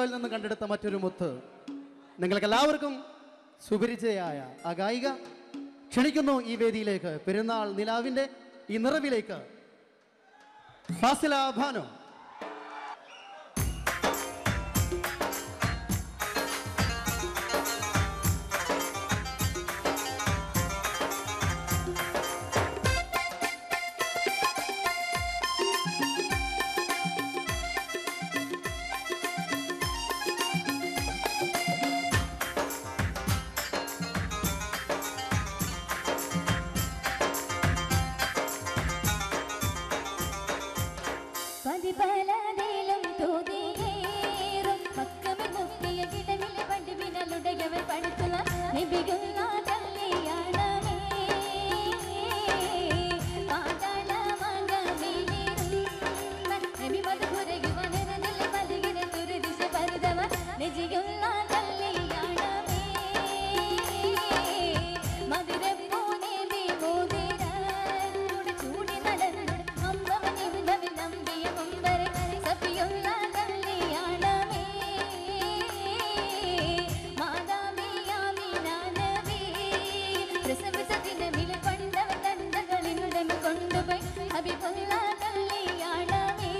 നിറങ്ങളിൽ നിന്ന് കണ്ടെടുത്ത മറ്റൊരു മുത്ത് നിങ്ങൾക്ക് എല്ലാവർക്കും സുപരിചയായ ആ ഗായിക ക്ഷണിക്കുന്നു ഈ വേദിയിലേക്ക് പെരുന്നാൾ നിലാവിൻ്റെ ഈ നിറവിലേക്ക് ഫാസില ഭാനു പതിപലതിലും തൂതിയേറും പക്കമിൽ മുക്കിയ കിടമിലെ പണ്ടുവിനലുടയവൻ പഠിച്ചുള്ള നബിയുള്ള കല്യാണമേ പാതാളമകമിലിരുന്ന നബി മധുരയുവനരനിൽ മലകിന ദുരിദിശ പരുതവ നിജയുള്ള കല്യാണമേ മധുരപ്പൂനെ വിമോദിരനുടെ ചൂടി നടന്നുടെ അമ്പവനിന്നവൻ നമ്പിയ മുമ്പരെ സഫിയുള്ള കല്യാണമേ മാതാവിയാമിനാനവേ പ്രസവിച്ച ദിനമിൽ കൊണ്ടവൻ തന്തകളിനുടൻ കൊണ്ടുപോയി ഹബിബുള്ള കല്യാണമേ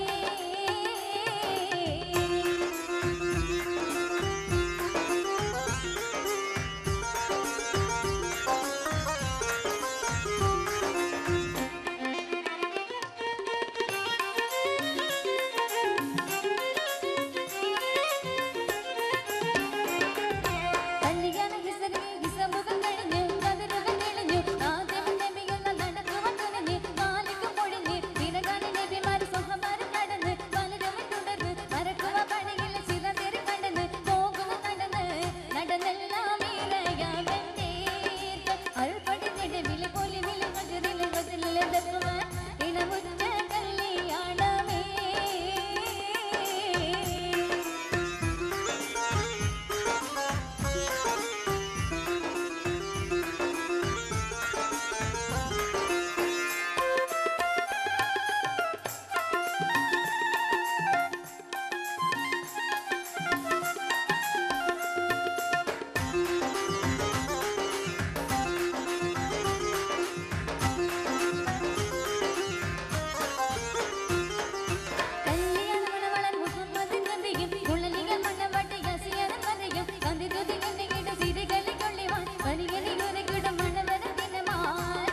കല്യാണ ഹിസരി ഹിസമുഖം കഴിഞ്ഞു കതിരുകൾ തെളിഞ്ഞു ആദ്യം നബിയുള്ള നടക്കുവാൻ തുനിഞ്ഞ് മാലിക്കും പൊഴിഞ്ഞ് ദിനകാലി നബിമാര് സ്വഹമാര് കടന്ന് പലരും തുടർന്ന് മറക്കുവ പണിയിൽ ചിറതിരി കടന്ന് പോകുക നടന്ന് നടന്നെല്ലാം ഇറയാവന്റെ അൾപടി നെടുവിൽ പൊലിവിൽ മകരിൽ മതിലിൽ ദത്തുവാൻ ഇണമുറ്റ കല്യാണമേ കല്യാണമണവളൻ മുഹമ്മദിൻ നബിയും മുള്ളലികൾ മണ്ണവട്ട യസിയനും മതയും കന്തിരുതി കണ്ടികിട സിരികളിൽ കൊള്ളിവാൻ പരിഗണിയൊരുകിട മണവര ദിനമാൻ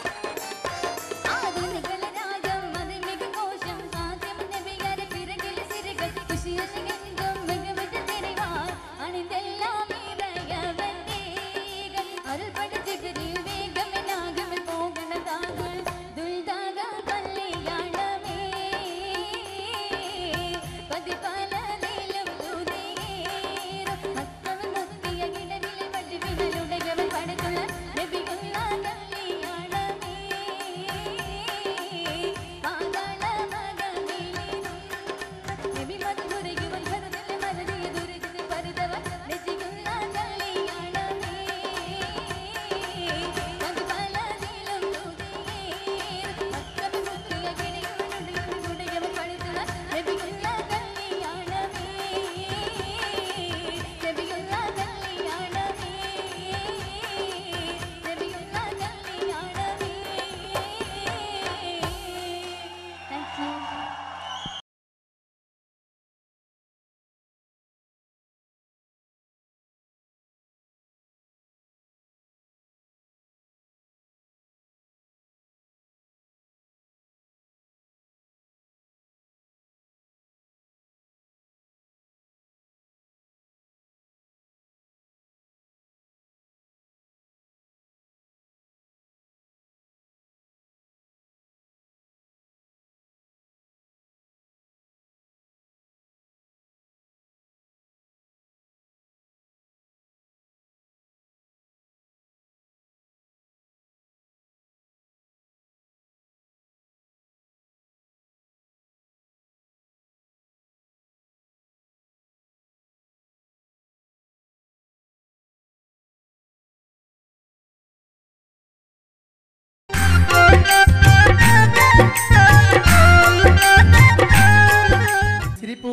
ആധുനികള രാഗം അതിമിക കോശം സാധ്യം നബിയരെ പിറകിൽ സിരികൾ കുശിയശികെങ്കും മികവിട്ട് തിരിവാൻ അണിന്തെല്ലാം ഇറയവന്നേകൾ അരുൾ പഠിച്ചിട്ട് വേഗമെന്നാകുമെൽ പോകണതാകുൾ ദുൽദാഗ കല്യാണമേ പതിപലതിലും തൂതിയേറും മക്കളും മുത്തിയ കിടവിലെ പട്ടിവിനലുടയവൻ പടുത്തുള്ള നബിയുള്ള കല്യാണമേ പാതാളമകമിലിരുന്ന നബി മധുരയുവ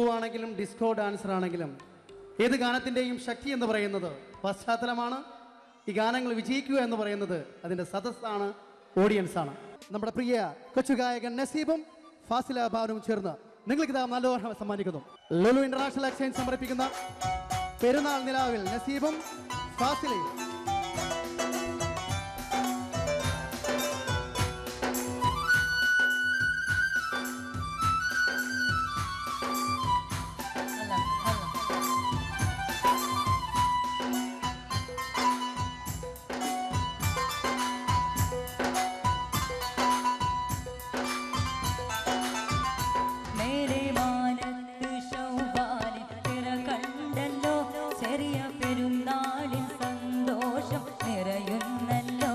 ആണെങ്കിലും ഡിസ്കോ ഡാൻസർ ആണെങ്കിലും ഏത് ഗാനത്തിൻ്റെയും ശക്തി എന്ന് പറയുന്നത് പശ്ചാത്തലമാണ് ഈ ഗാനങ്ങൾ വിജയിക്കുക എന്ന് പറയുന്നത് അതിൻ്റെ സദസ്സാണ് ഓഡിയൻസ് ആണ് നമ്മുടെ പ്രിയ കൊച്ചു ഗായകൻ നസീബും ഫാസില ബാനും ചേർന്ന് നിങ്ങൾക്ക് ഇതാ നല്ല ഓർമ്മ സമ്മാനിക്കുന്നു ലുലു ഇന്റർനാഷണൽ എക്സ്ചേഞ്ച് സമർപ്പിക്കുന്ന പെരുന്നാൾ നിലാവിൽ നസീബും ഫാസിലയും മേരെ മാനത്ത് ശൗവാലി തിര കണ്ടല്ലോ ചെറിയ പെരുന്നാളിൽ സന്തോഷം നിറയുന്നല്ലോ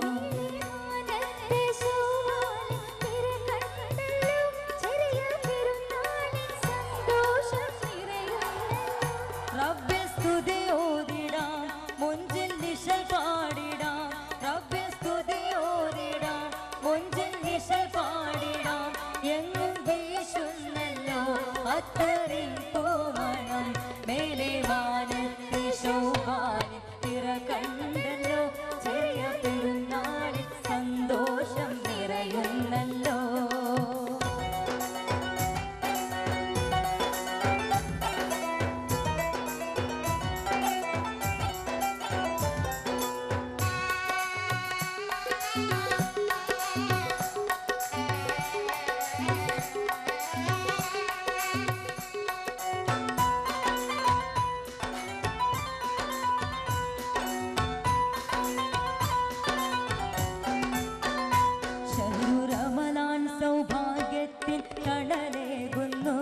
റബ്ബെ സ്തുതി ഓതിടാം മുഞ്ചിൽ നിശൽ പാടിടാം റബ്ബെ സ്തുതി ഓതിടാം മുഞ്ചിൽ നിശൽ പാടിടാം എങ്ങും വീശുന്നല്ലോ അത്തറിൻ പൂമണം മേലെ വാനത്ത് ശോഭാനി തിര കണ്ടല്ലോ ചെറിയ പെരുന്നാളിൽ സന്തോഷം നിറയുന്നല്ലോ ശഹ്റു റമളാൻ സൗഭാഗ്യത്തിൻ കടലേകുന്നു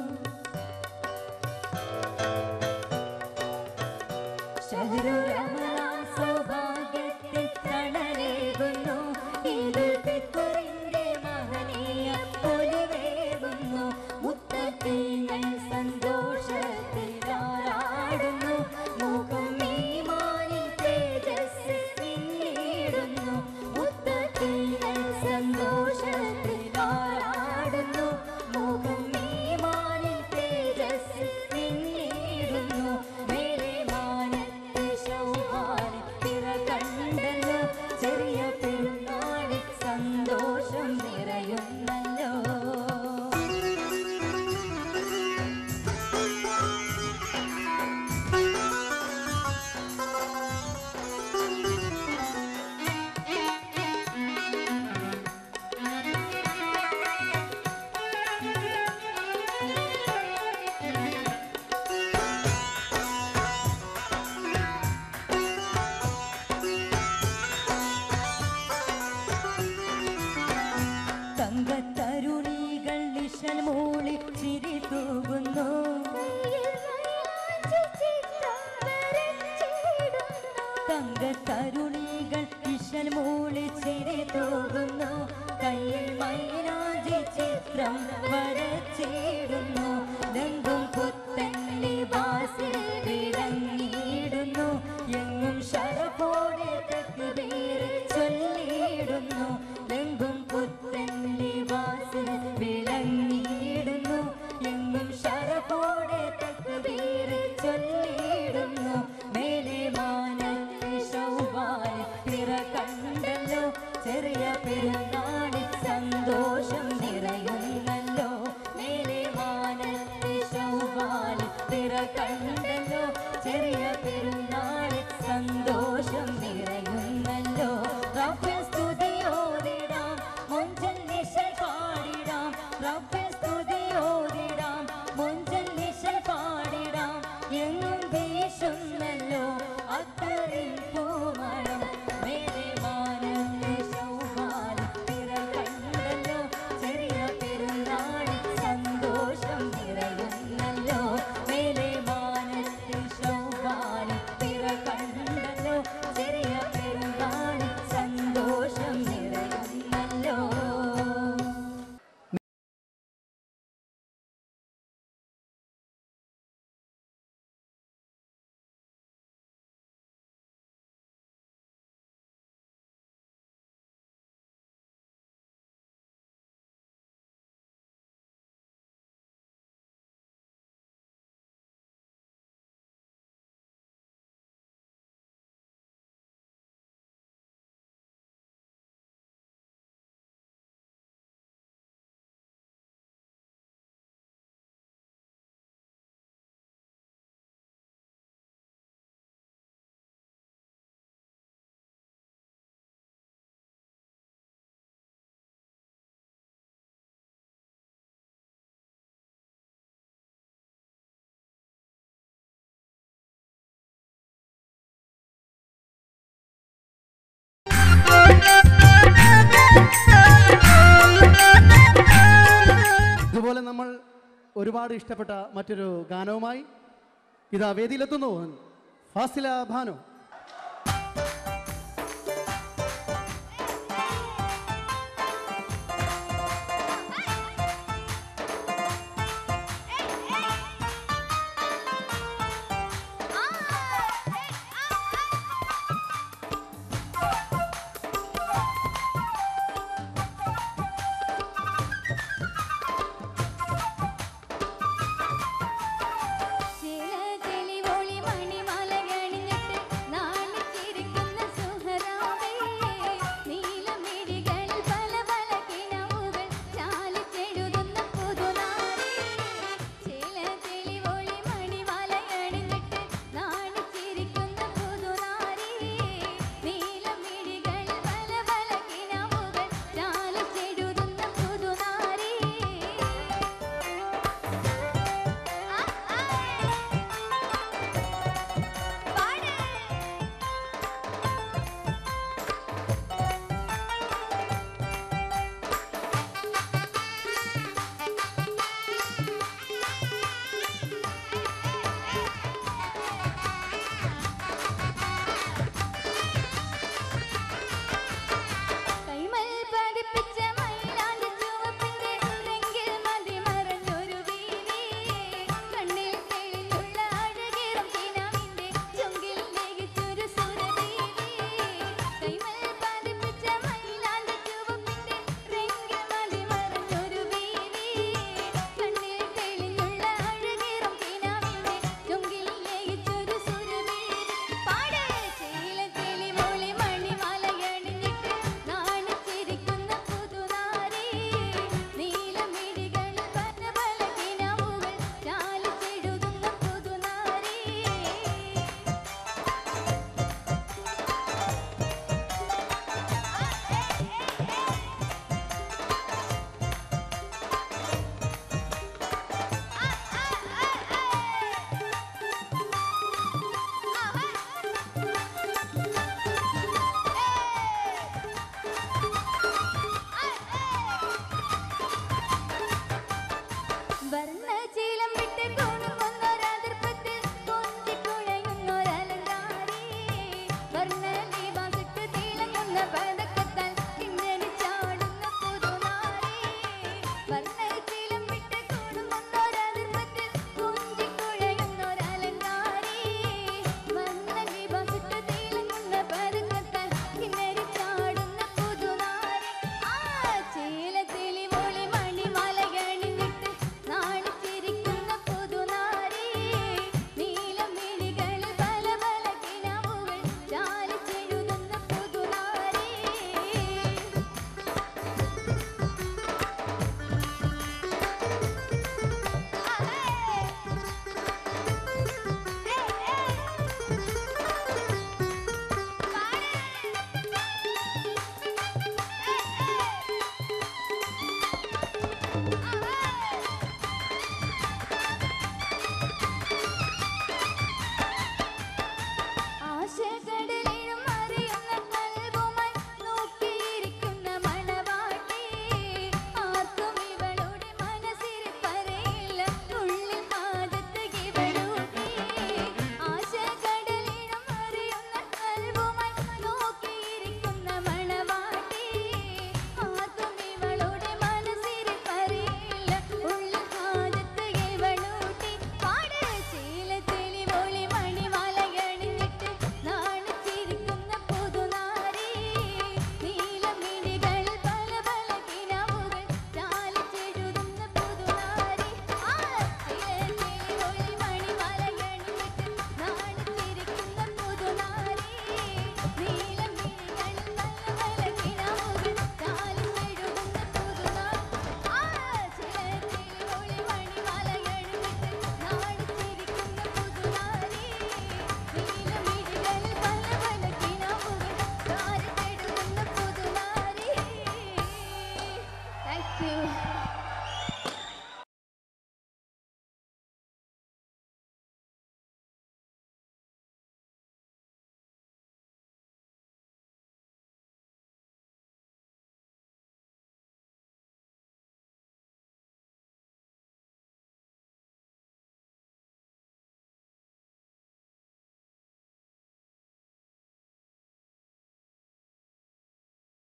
ശഹ്റു റമളാൻ സൗഭാഗ്യത്തിൻ കടലേകുന്നു ഈദുൽ ഫിത്റിന്റെ മഹനീയ പൊലിവേകുന്നു മുത്തഖീങ്ങൾ സന്തോഷത്തിൽ ആറാടുന്നു മുഖം ഈമാനിൻ തേജസ് പിന്നിടുന്നു മുത്തഖീങ്ങൾ സന്തോഷത്തിൽ ആറാടുന്നു മുഖം ഈമാനിൻ തേജസ് പിന്നിടുന്നു മേലെ മാനത്ത് ശൗഹാനി തിര കണ്ടല്ലോ ചെറിയ പെരുന്നാളിൽ സന്തോഷം നിറയുന്നല്ലോ തങ്കത്തരുണികൾ നിശൽ മൂളി ചിരി തൂകുന്നു തങ്കത്തരുണികൾ നിശൽ മൂളി ചിരി തൂകുന്നു കയ്യിൽ മൈനാജി ചിത്രം വരച്ചിടുന്നു രംഗും പുത്തൻ ലിബാസിൽ വിളങ്ങിയിടുന്നു എങ്ങും ശരപോടെ തക്ബീർ ചൊല്ലിയിടുന്നു രംഗും പുത്തൻ ലിബാസിൽ വിളങ്ങിയിടുന്നു എങ്ങും ശരപോടെ തക്ബീർ ചൊല്ലിയിടുന്നു മേലെ മാനത്ത് ശൗവാലി തിര കണ്ടല്ലോ ചെറിയ പെരുന്നാളിൽ സന്തോഷം നിറയുന്നല്ലോ മേലെ മാനത്ത് ശൗവാലി തിര കണ്ടല്ലോ ചെറിയ പെരുന്നാളിൽ സന്തോഷം നിറയുന്നല്ലോ റബ്ബെ സ്തുതിയോതിടാം മുഞ്ചൻ നിശൽ പാടിടാം റബ്ബെ സ്തുതിയോതിടാം മുഞ്ചൻ നിശൽ പാടിടാം എങ്ങും വീശുന്നല്ലോ അത്തറിൻ പൂമണം മേലെ മാനത്തെ ശൗഹാലി തിര കണ്ടല്ലോ ചെറിയ പെരുന്നാളിൽ സന്തോഷം നിറയുന്നല്ലോ മേലെ മാന അതുപോലെ നമ്മൾ ഒരുപാട് ഇഷ്ടപ്പെട്ട മറ്റൊരു ഗാനവുമായി ഇതാ വേദിയിലെത്തുന്നു ഫാസില ഭാനു